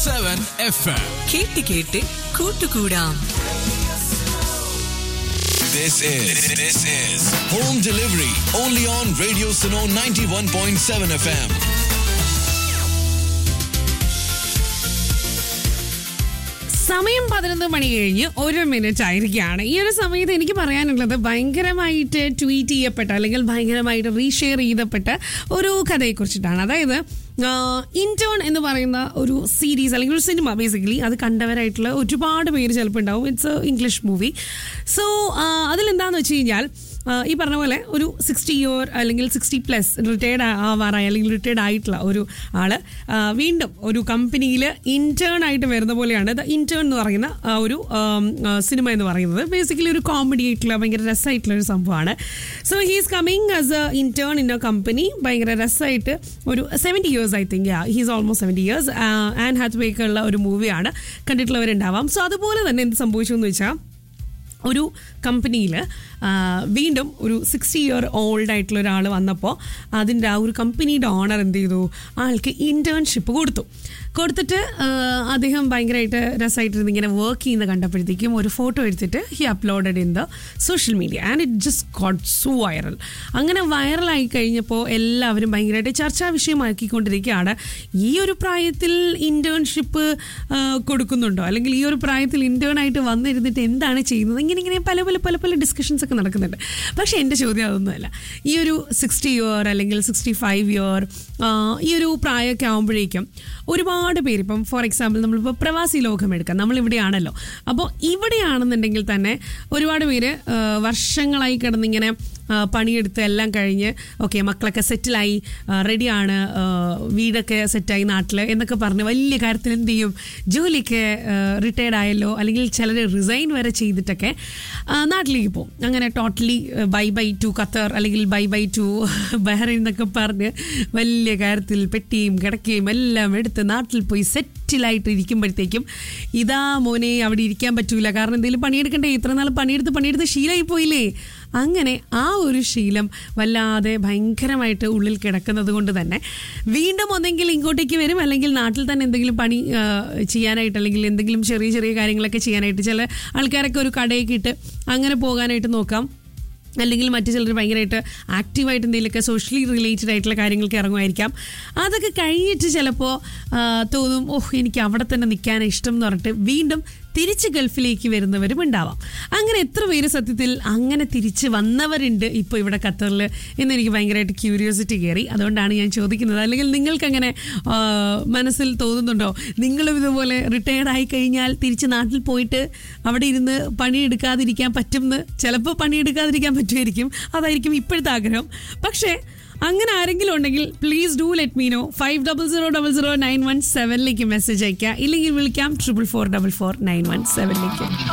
Seven F M കേട്ട് കേട്ട് കൂട്ടുകൂടാം This is this is home delivery only on Radio Suno 91.7 FM. സമയം പതിനൊന്ന് മണി കഴിഞ്ഞ് ഒരു മിനിറ്റ് ആയിരിക്കുകയാണ് ഈ ഒരു സമയത്ത് എനിക്ക് പറയാനുള്ളത് ഭയങ്കരമായിട്ട് ട്വീറ്റ് ചെയ്യപ്പെട്ട അല്ലെങ്കിൽ ഭയങ്കരമായിട്ട് റീഷെയർ ചെയ്തപ്പെട്ട ഒരു കഥയെക്കുറിച്ചിട്ടാണ് അതായത് ഇൻറ്റേൺ എന്ന് പറയുന്ന ഒരു സീരീസ് അല്ലെങ്കിൽ ഒരു സിനിമ ബേസിക്കലി അത് കണ്ടവരായിട്ടുള്ള ഒരുപാട് പേര് ചിലപ്പോൾ ഉണ്ടാവും ഇറ്റ്സ് ഇംഗ്ലീഷ് മൂവി സോ അതിലെന്താന്ന് വെച്ച് കഴിഞ്ഞാൽ ആ, ഈ പറഞ്ഞ പോലെ ഒരു സിക്സ്റ്റി ഇയർ അല്ലെങ്കിൽ സിക്സ്റ്റി പ്ലസ് റിട്ടയർഡ് ആവാറായ അല്ലെങ്കിൽ റിട്ടയർഡ് ആയിട്ടുള്ള ഒരു ആള് ആ, വീണ്ടും ഒരു കമ്പനിയിൽ ഇന്റേൺ ആയിട്ട് വരുന്ന പോലെയാണ് ദ ഇന്റേൺ എന്ന് പറയുന്ന ആ ഒരു ആം, ആ, സിനിമ എന്ന് പറയുന്നത് ബേസിക്കലി ഒരു കോമഡി ആയിട്ടുള്ള ഭയങ്കര രസമായിട്ടുള്ള ഒരു സംഭവമാണ് so he's coming as a intern in a company ഭയങ്കര രസമായിട്ട് ഒരു seventy years I think he's almost seventy years and ഹാത്ത് വേക്കുള്ള ഒരു മൂവിയാണ് കണ്ടിട്ടുള്ളവരുണ്ടാവാം സോ അതുപോലെ തന്നെ എന്ത് സംഭവിച്ചു എന്ന് വെച്ചാൽ ഒരു കമ്പനിയിൽ വീണ്ടും ഒരു സിക്സ്റ്റി ഇയർ ഓൾഡ് ആയിട്ടുള്ള ഒരാൾ വന്നപ്പോൾ അതിൻ്റെ ആ ഒരു കമ്പനിയുടെ ഓണർ എന്ത് ചെയ്തു ആൾക്ക് ഇൻറ്റേൺഷിപ്പ് കൊടുത്തു കൊടുത്തിട്ട് ആ, അദ്ദേഹം ഭയങ്കരമായിട്ട് രസമായിട്ടിരുന്ന് ഇങ്ങനെ വർക്ക് ചെയ്യുന്ന കണ്ടപ്പോഴത്തേക്കും ഒരു ഫോട്ടോ എടുത്തിട്ട് he uploaded in the social media and it just got so viral അങ്ങനെ വൈറലായി കഴിഞ്ഞപ്പോൾ എല്ലാവരും ഭയങ്കരമായിട്ട് ചർച്ചാ വിഷയമാക്കിക്കൊണ്ടിരിക്കുകയാണ് ഈ ഒരു പ്രായത്തിൽ ഇൻറ്റേൺഷിപ്പ് കൊടുക്കുന്നുണ്ടോ അല്ലെങ്കിൽ ഈ ഒരു പ്രായത്തിൽ intern ആയിട്ട് വന്നിരുന്നിട്ട് എന്താണ് ചെയ്യുന്നത് ഇങ്ങനെ ഇങ്ങനെ പല പല പല പല ഡിസ്കഷൻസ് ഒക്കെ നടക്കുന്നുണ്ട് പക്ഷേ എൻ്റെ ചോദ്യം അതൊന്നുമല്ല ഈ ഒരു സിക്സ്റ്റി ഇയർ അല്ലെങ്കിൽ സിക്സ്റ്റി ഫൈവ് ഇയർ ഈ ഒരു പ്രായമൊക്കെ ആകുമ്പോഴേക്കും ഒരുപാട് പേര് ഇപ്പം ഫോർ എക്സാമ്പിൾ നമ്മളിപ്പോൾ പ്രവാസി ലോകം എടുക്കാം നമ്മളിവിടെയാണല്ലോ അപ്പോൾ ഇവിടെയാണെന്നുണ്ടെങ്കിൽ തന്നെ ഒരുപാട് പേര് ആ, വർഷങ്ങളായി കിടന്നിങ്ങനെ ആ, പണിയെടുത്ത് എല്ലാം കഴിഞ്ഞ് ഓക്കെ മക്കളൊക്കെ സെറ്റിലായി റെഡിയാണ് വീടൊക്കെ സെറ്റായി നാട്ടിൽ എന്നൊക്കെ പറഞ്ഞ് വലിയ കാര്യത്തിൽ എന്ത് ചെയ്യും ജോലിയൊക്കെ റിട്ടയർഡ് ആയല്ലോ അല്ലെങ്കിൽ ചിലർ റിസൈൻ വരെ ചെയ്തിട്ടൊക്കെ ആ, നാട്ടിലേക്ക് പോകും അങ്ങനെ totally bye bye to Qatar അല്ലെങ്കിൽ ബൈ ബൈ ടു ബഹ്റൈൻ എന്നൊക്കെ പറഞ്ഞ് വലിയ കാര്യത്തിൽ പെട്ടിയും കിടക്കുകയും എല്ലാം എടുത്ത് നാട്ടിൽ പോയി സെറ്റിലായിട്ട് ഇരിക്കുമ്പോഴത്തേക്കും ഇതാ മോനെ അവിടെ ഇരിക്കാൻ പറ്റൂല കാരണം എന്തെങ്കിലും പണിയെടുക്കണ്ടേ ഇത്ര നാൾ പണിയെടുത്ത് പണിയെടുത്ത് ശീലമായി പോയില്ലേ അങ്ങനെ ആ ഒരു ശീലം വല്ലാതെ ഭയങ്കരമായിട്ട് ഉള്ളിൽ കിടക്കുന്നത് കൊണ്ട് തന്നെ വീണ്ടും ഒന്നെങ്കിൽ ഇങ്ങോട്ടേക്ക് വരും അല്ലെങ്കിൽ നാട്ടിൽ തന്നെ എന്തെങ്കിലും പണി ആ, ചെയ്യാനായിട്ട് അല്ലെങ്കിൽ എന്തെങ്കിലും ചെറിയ ചെറിയ കാര്യങ്ങളൊക്കെ ചെയ്യാനായിട്ട് ചില ആൾക്കാരൊക്കെ ഒരു കടയൊക്കെ ഇട്ട് അങ്ങനെ പോകാനായിട്ട് നോക്കാം അല്ലെങ്കിൽ മറ്റു ചിലർ ഭയങ്കരമായിട്ട് ആക്റ്റീവായിട്ട് എന്തെങ്കിലുമൊക്കെ സോഷ്യലി റിലേറ്റഡ് ആയിട്ടുള്ള കാര്യങ്ങൾക്ക് ഇറങ്ങുമായിരിക്കാം അതൊക്കെ കഴിഞ്ഞിട്ട് ചിലപ്പോൾ തോന്നും ഓഹ് എനിക്ക് അവിടെ തന്നെ നിൽക്കാൻ ഇഷ്ടം എന്ന് പറഞ്ഞിട്ട് വീണ്ടും തിരിച്ച് ഗൾഫിലേക്ക് വരുന്നവരും ഉണ്ടാവാം അങ്ങനെ എത്ര പേര് സത്യത്തിൽ അങ്ങനെ തിരിച്ച് വന്നവരുണ്ട് ഇപ്പോൾ ഇവിടെ ഖത്തറിൽ എന്ന് എനിക്ക് ഭയങ്കരമായിട്ട് ക്യൂരിയോസിറ്റി കയറി അതുകൊണ്ടാണ് ഞാൻ ചോദിക്കുന്നത് അല്ലെങ്കിൽ നിങ്ങൾക്ക് അങ്ങനെ ആ, മനസ്സിൽ തോന്നുന്നുണ്ടോ നിങ്ങളും ഇതുപോലെ റിട്ടയർഡ് ആയി കഴിഞ്ഞാൽ തിരിച്ച് നാട്ടിൽ പോയിട്ട് അവിടെ ഇരുന്ന് പണിയെടുക്കാതിരിക്കാൻ പറ്റുമെന്ന് ചിലപ്പോൾ പണിയെടുക്കാതിരിക്കാൻ പറ്റുമായിരിക്കും അതായിരിക്കും ഇപ്പോഴത്തെ ആഗ്രഹം പക്ഷേ അങ്ങനെ ആരെങ്കിലും ഉണ്ടെങ്കിൽ please do let me know five double zero double zero nine one സെവനിലേക്ക് മെസ്സേജ് അയക്കുക ഇല്ലെങ്കിൽ വിളിക്കാം triple four double four nine one സെവനിലേക്ക്